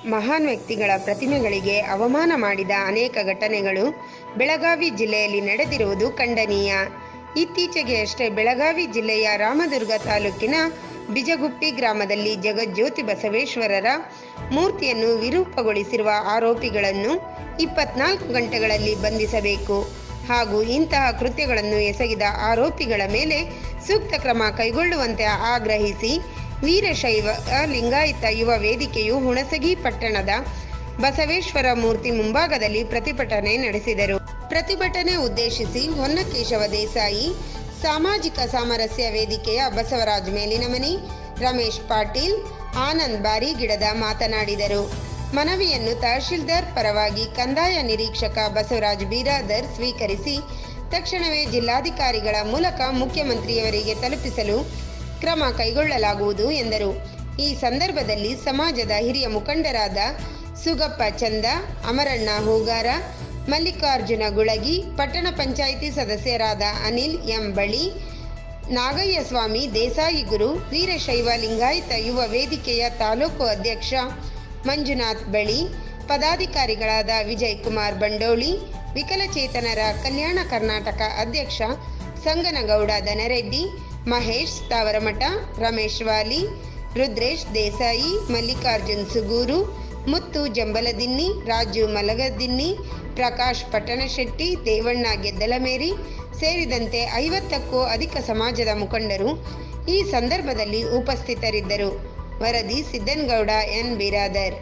ಮಹಾನ್ ವ್ಯಕ್ತಿಗಳ ಪ್ರತಿಮೆಗಳಿಗೆ ಅವಮಾನ ಮಾಡಿದ ಅನೇಕ ಘಟನೆಗಳು ಬೆಳಗಾವಿ ಜಿಲ್ಲೆಯಲ್ಲಿ ನಡೆದಿರುವುದು ಖಂಡನೀಯ ಇತ್ತೀಚೆಗೆ ಅಷ್ಟೇ ಬೆಳಗಾವಿ ಜಿಲ್ಲೆಯ ರಾಮದುರ್ಗ ತಾಲೂಕಿನ ಬಿಜಗುಪ್ಪಿ ಗ್ರಾಮದಲ್ಲಿ ಜಗಜ್ಯೋತಿ ಬಸವೇಶ್ವರರ ಮೂರ್ತಿಯನ್ನು ವಿರೂಪಗೊಳಿಸಿರುವ ಆರೋಪಿಗಳನ್ನು ಇಪ್ಪತ್ನಾಲ್ಕು ಗಂಟೆಗಳಲ್ಲಿ ಬಂಧಿಸಬೇಕು ಹಾಗೂ ಇಂತಹ ಕೃತ್ಯಗಳನ್ನು ಎಸಗಿದ ಆರೋಪಿಗಳ ಮೇಲೆ ಸೂಕ್ತ ಕ್ರಮ ಕೈಗೊಳ್ಳುವಂತೆ ಆಗ್ರಹಿಸಿ ವೀರಶೈವ ಲಿಂಗಾಯತ ಯುವ ವೇದಿಕೆಯು ಹುಣಸಗಿ ಪಟ್ಟಣದ ಬಸವೇಶ್ವರ ಮೂರ್ತಿ ಮುಂಭಾಗದಲ್ಲಿ ಪ್ರತಿಭಟನೆ ನಡೆಸಿದರು ಪ್ರತಿಭಟನೆ ಉದ್ದೇಶಿಸಿ ಹೊನ್ನಕೇಶವ ದೇಸಾಯಿ ಸಾಮಾಜಿಕ ಸಾಮರಸ್ಯ ವೇದಿಕೆಯ ಬಸವರಾಜ್ ಮೇಲಿನಮನಿ ರಮೇಶ್ ಪಾಟೀಲ್ ಆನಂದ್ ಬಾರಿಗಿಡದ ಮಾತನಾಡಿದರು ಮನವಿಯನ್ನು ತಹಶೀಲ್ದಾರ್ ಪರವಾಗಿ ಕಂದಾಯ ನಿರೀಕ್ಷಕ ಬಸವರಾಜ್ ಬೀರಾದರ್ ಸ್ವೀಕರಿಸಿ ತಕ್ಷಣವೇ ಜಿಲ್ಲಾಧಿಕಾರಿಗಳ ಮೂಲಕ ಮುಖ್ಯಮಂತ್ರಿಯವರಿಗೆ ತಲುಪಿಸಲು ಕ್ರಮ ಕೈಗೊಳ್ಳಲಾಗುವುದು ಎಂದರು ಈ ಸಂದರ್ಭದಲ್ಲಿ ಸಮಾಜದ ಹಿರಿಯ ಮುಖಂಡರಾದ ಸುಗಪ್ಪ ಚಂದ ಅಮರಣ್ಣ ಹೂಗಾರ ಮಲ್ಲಿಕಾರ್ಜುನ ಗುಳಗಿ ಪಟ್ಟಣ ಪಂಚಾಯಿತಿ ಸದಸ್ಯರಾದ ಅನಿಲ್ ಎಂ ಬಳಿ ನಾಗಯ್ಯ ಸ್ವಾಮಿ ದೇಸಾಯಿ ಗುರು ವೀರಶೈವ ಲಿಂಗಾಯತ ಯುವ ವೇದಿಕೆಯ ತಾಲೂಕು ಅಧ್ಯಕ್ಷ ಮಂಜುನಾಥ್ ಬಳಿ ಪದಾಧಿಕಾರಿಗಳಾದ ವಿಜಯ್ ಕುಮಾರ್ ಬಂಡೋಳಿ ವಿಕಲಚೇತನರ ಕಲ್ಯಾಣ ಕರ್ನಾಟಕ ಅಧ್ಯಕ್ಷ ಸಂಗನಗೌಡ ದನರೆಡ್ಡಿ ಮಹೇಶ್ ತಾವರಮಠ ರಮೇಶ್ ವಾಲಿ ರುದ್ರೇಶ್ ದೇಸಾಯಿ ಮಲ್ಲಿಕಾರ್ಜುನ್ ಸುಗೂರು ಮುತ್ತು ಜಂಬಲದಿನ್ನಿ ರಾಜು ಮಲಗದಿನ್ನಿ ಪ್ರಕಾಶ್ ಪಟ್ಟಣಶೆಟ್ಟಿ ದೇವಣ್ಣ ಗೆದ್ದಲಮೇರಿ ಸೇರಿದಂತೆ ಐವತ್ತಕ್ಕೂ ಅಧಿಕ ಸಮಾಜದ ಮುಖಂಡರು ಈ ಸಂದರ್ಭದಲ್ಲಿ ಉಪಸ್ಥಿತರಿದ್ದರು ವರದಿ ಸಿದ್ದನಗೌಡ ಎನ್ ಬಿರಾದರ್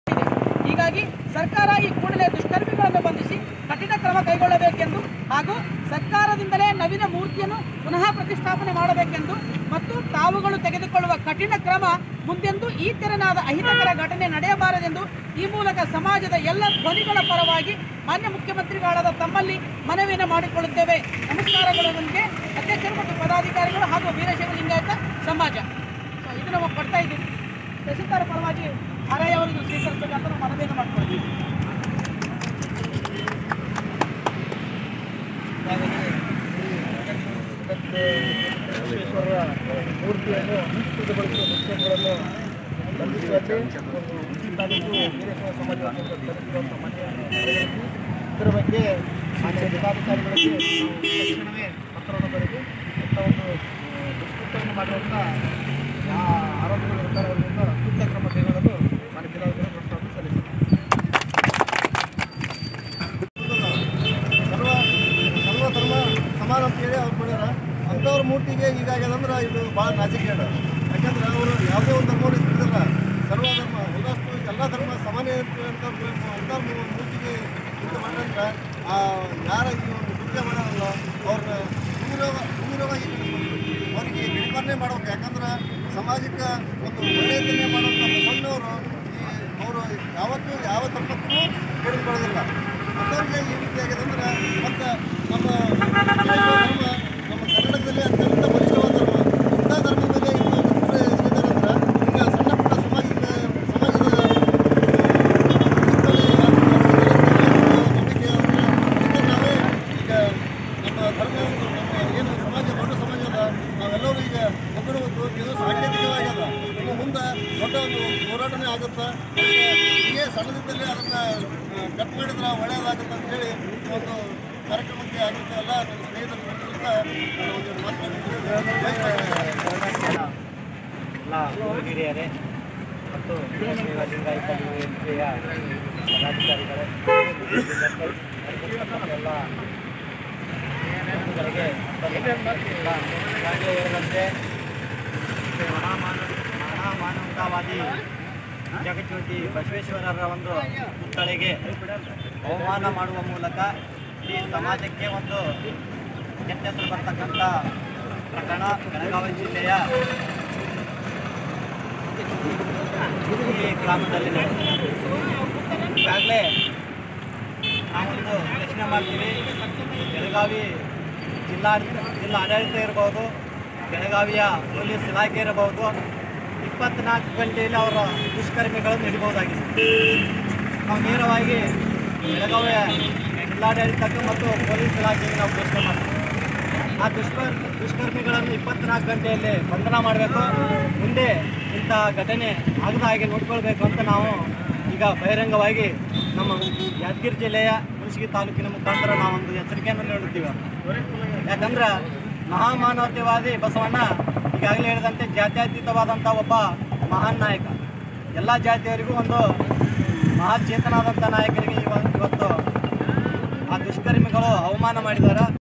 ಹೀಗಾಗಿ ಸರ್ಕಾರ ಈ ಕೂಡಲೇ ದುಷ್ಕರ್ಮಿಗಳನ್ನು ಬಂಧಿಸಿ ಕಠಿಣ ಕ್ರಮ ಕೈಗೊಳ್ಳಬೇಕೆಂದು ಹಾಗೂ ಸರ್ಕಾರದಿಂದಲೇ ನವೀನ ಮೂರ್ತಿಯನ್ನು ಪುನಃ ಪ್ರತಿಷ್ಠಾಪನೆ ಮಾಡಬೇಕೆಂದು ಮತ್ತು ತಾವುಗಳು ತೆಗೆದುಕೊಳ್ಳುವ ಕಠಿಣ ಕ್ರಮ ಮುಂದೆಂದೂ ಈ ತೆರನಾದ ಅಹಿತಕರ ಘಟನೆ ನಡೆಯಬಾರದೆಂದು ಈ ಮೂಲಕ ಸಮಾಜದ ಎಲ್ಲ ಧ್ವನಿಗಳ ಪರವಾಗಿ ಮಾನ್ಯ ಮುಖ್ಯಮಂತ್ರಿಗಳಾದ ತಮ್ಮಲ್ಲಿ ಮನವಿಯನ್ನು ಮಾಡಿಕೊಳ್ಳುತ್ತೇವೆ ನಮಸ್ಕಾರಗಳು ನಮಗೆ ಅಧ್ಯಕ್ಷರು ಮತ್ತು ಪದಾಧಿಕಾರಿಗಳು ಹಾಗೂ ವೀರಶೈವ ಲಿಂಗಾಯತ ಸಮಾಜ ಸೊ ಇದು ನಾವು ಕೊಡ್ತಾ ಇದ್ದೀವಿ ತಹಸೀಲ್ದಾರ್ ಪರವಾಗಿ ಆರ್ಐ ಅವರಿಗೆ ಸ್ವೀಕರಿಸಬೇಕು ಅಂತ ನಾವು ಮನವಿಯನ್ನು ಮಾಡ್ಕೊಳ್ತೀವಿ ವಿಶ್ವೇಶ್ವರರ ಮೂರ್ತಿಯನ್ನು ಅನುಷ್ಠಿತಗೊಳಿಸುವ ಮುಖ್ಯಗಳನ್ನು ಬಂಧಿಸುವಂತೆ ತಾಲೂಕು ವೀರೇಶ್ವರ ಸಮಾಜವನ್ನು ಸಲ್ಲಿಸಿರುವಂಥ ಮನವಿಯನ್ನು ಪರಿಗಣಿಸಿ ಇದರ ಬಗ್ಗೆ ಮಾನ್ಯ ಜಿಲ್ಲಾಧಿಕಾರಿಗಳಿಗೆ ನಾವು ತಕ್ಷಣವೇ ಪತ್ರವನ್ನು ಬರೆದು ಇಂಥ ಒಂದು ಆ, ದುಷ್ಕೃತ್ಯವನ್ನು ಮಾಡಿರುವಂಥ ಯಾವ ಆರೋಪಿಗಳು ಇರ್ತಾರೆ ಅವರ ವಿರುದ್ಧ ಸೂಕ್ತ ಕ್ರಮ ಕೈಗೊಳ್ಳಲು ಮಾನ್ಯ ಜಿಲ್ಲಾಧಿಕಾರಿ ಪ್ರಸ್ತಾವನೆ ಸಲ್ಲಿಸಿದ್ದಾರೆ ಸರ್ವ ಸರ್ವ ಧರ್ಮ ಸಮಾನ ಅಂತೇಳಿ ಅವ್ರು ಕೊಡ್ಯಾರ ಅಂಥವ್ರ ಮೂರ್ತಿಗೆ ಹೀಗಾಗ್ಯದಂದ್ರೆ ಇದು ಭಾಳ ನಾಚಿಕೆಯಾಡ ಯಾಕಂದ್ರೆ ಅವರು ಯಾವುದೇ ಒಂದು ಧರ್ಮವನ್ನು ಇರ್ತಿರಲ್ಲ ಸರ್ವ ಧರ್ಮ ಎಲ್ಲಷ್ಟು ಎಲ್ಲ ಧರ್ಮ ಸಮಾನ ಇರ್ತವೆ ಅಂತ ಅಂಥ ಮೂರ್ತಿಗೆ ಇದು ಮಾಡ್ರಂದ್ರೆ ಆ ಯಾರ ಈ ಒಂದು ಕೃತ್ಯ ಮಾಡೋರಲ್ಲ ಅವ್ರನ್ನ ಗಂಭೀರವ ಗಂಭೀರವಾಗಿ ನೆನೆಸ್ಬೇಕು. ಅವರಿಗೆ ನಿರ್ವಹಣೆ ಮಾಡ್ಬೇಕು ಯಾಕಂದ್ರೆ ಸಮಾಜಕ್ಕೆ ಒಂದು ಒಳ್ಳೆಯದನ್ನೇ ಮಾಡುವಂಥ ಬಸವಣ್ಣವರು ಈ ಅವರು ಯಾವತ್ತೂ ಯಾವ ಧರ್ಮಕ್ಕೂ ಹಿಡಿದುಕೊಳ್ಳೋದಿಲ್ಲ ಅಂಥವ್ರಿಗೆ ಈ ರೀತಿ ಆಗಿದೆ ಅಂದ್ರೆ ಮತ್ತು ನಮ್ಮ ಧರ್ಮ ನಮ್ಮ ಕನ್ನಡದಲ್ಲಿ ಅತ್ಯಂತ ಬಲಿಷ್ಠವಾದ ಧರ್ಮ ಇಂಥ ಧರ್ಮ ಮೇಲೆ ಇಂಥ ಒಂದು ದೂರ ಎಸಗಿದ್ದಾರೆ ಅಂದ್ರೆ ಈಗ ಸಣ್ಣ ಪುಟ್ಟ ಸಮಾಜದ ಸಮಾಜದ ನಂಬಿಕೆ ಅಂದ್ರೆ ಇದಕ್ಕೆ ನಾವೇ ಈಗ ನಮ್ಮ ಧರ್ಮ ಒಂದು ನಮ್ಮ ಏನು ಸಮಾಜ ದೊಡ್ಡ ಸಮಾಜ ಅದ ನಾವೆಲ್ಲರೂ ಈಗ ಒಬ್ಬರು ಇದು ಸಾಂಕೇತಿಕವಾಗ್ಯದ ಇನ್ನು ಮುಂದೆ ದೊಡ್ಡ ಒಂದು ಹೋರಾಟನೇ ಆಗುತ್ತಾ ಅದಕ್ಕೆ ಹೀಗೆ ಸಣ್ಣದಿದ್ದಲ್ಲಿ ಅದನ್ನು ಕಟ್ ಮಾಡಿದ್ರೆ ಒಳ್ಳೆಯದಾಗುತ್ತೆ ಅಂತೇಳಿ ಈ ಒಂದು ಕಾರ್ಯಕ್ರಮಕ್ಕೆ ಆಗುತ್ತೆ ಎಲ್ಲ ನನ್ನ ಸ್ನೇಹಿತರು ನಡೆಸುತ್ತಾ ನಾನು ಒಂದು ಮಾತನಾಡ್ತೀನಿ ಎಲ್ಲ ಗುರುಗಿರಿಯರೇ ಮತ್ತು ವೀರಶೈವ ಲಿಂಗಾಯತ ವೇದಿಕೆಯ ಪದಾಧಿಕಾರಿಗಳೇ ಎಲ್ಲ ಬಂಧುಗಳಿಗೆ ಎಲ್ಲ ಈಗಾಗಲೇ ಹೇಳಿದಂತೆ ಮಹಾಮಾನ ಮಹಾಮಾನವತಾವಾದಿ ಜಗಜ್ಯೋತಿ ಬಸವೇಶ್ವರರ ಒಂದು ಪುತ್ಥಳಿಗೆ ಅವಮಾನ ಮಾಡುವ ಮೂಲಕ ಈ ಸಮಾಜಕ್ಕೆ ಒಂದು ಕೆಟ್ಟ ಹೆಸರು ಬರ್ತಕ್ಕಂಥ ಪ್ರಕರಣ ಬೆಳಗಾವಿ ಜಿಲ್ಲೆಯ ಈ ಗ್ರಾಮದಲ್ಲಿ ನಡೆದಿದೆ ಈಗಾಗಲೇ ನಾವೊಂದು ಪ್ರಶ್ನೆ ಮಾಡ್ತೀವಿ ಬೆಳಗಾವಿ ಜಿಲ್ಲಾ ಜಿಲ್ಲಾ ಆಡಳಿತ ಇರ್ಬೋದು ಬೆಳಗಾವಿಯ ಪೊಲೀಸ್ ಇಲಾಖೆ ಇರಬಹುದು ಇಪ್ಪತ್ನಾಲ್ಕು ಗಂಟೆಯಲ್ಲಿ ಅವರ ದುಷ್ಕರ್ಮಿಗಳನ್ನು ಹಿಡಿಬಹುದಾಗಿದೆ ನಾವು ನೇರವಾಗಿ ಬೆಳಗಾವಿಯ ಜಿಲ್ಲಾಡಳಿತಕ್ಕೆ ಮತ್ತು ಪೊಲೀಸ್ ಇಲಾಖೆಗೆ ನಾವು ಪ್ರಶ್ನೆ ಮಾಡ್ತೀವಿ ಆ ದುಷ್ಕರ್ ದುಷ್ಕರ್ಮಿಗಳನ್ನು ಇಪ್ಪತ್ನಾಲ್ಕು ಗಂಟೆಯಲ್ಲಿ ಬಂಧನ ಮಾಡಬೇಕು ಮುಂದೆ ಇಂಥ ಘಟನೆ ಆಗದ ಹಾಗೆ ನೋಡ್ಕೊಳ್ಬೇಕು ಅಂತ ನಾವು ಈಗ ಈಗ ಬಹಿರಂಗವಾಗಿ ನಮ್ಮ ಯಾದಗಿರಿ ಜಿಲ್ಲೆಯ ಹುಣಸಗಿ ತಾಲೂಕಿನ ಮುಖಾಂತರ ನಾವೊಂದು ಎಚ್ಚರಿಕೆಯನ್ನು ನೀಡುತ್ತೀವಿ ಯಾಕಂದ್ರೆ ಮಹಾಮಾನವತೆವಾದಿ ಬಸವಣ್ಣ ಈಗಾಗಲೇ ಹೇಳಿದಂತೆ ಜಾತ್ಯತೀತವಾದಂಥ ಒಬ್ಬ ಮಹಾನ್ ನಾಯಕ ಎಲ್ಲ ಜಾತಿಯವರಿಗೂ ಒಂದು ಮಹಾಚೇತನಾದಂಥ ನಾಯಕರಿಗೆ ಇವ- ಇವತ್ತು ಆ ದುಷ್ಕರ್ಮಿಗಳು ಅವಮಾನ ಮಾಡಿದ್ದಾರೆ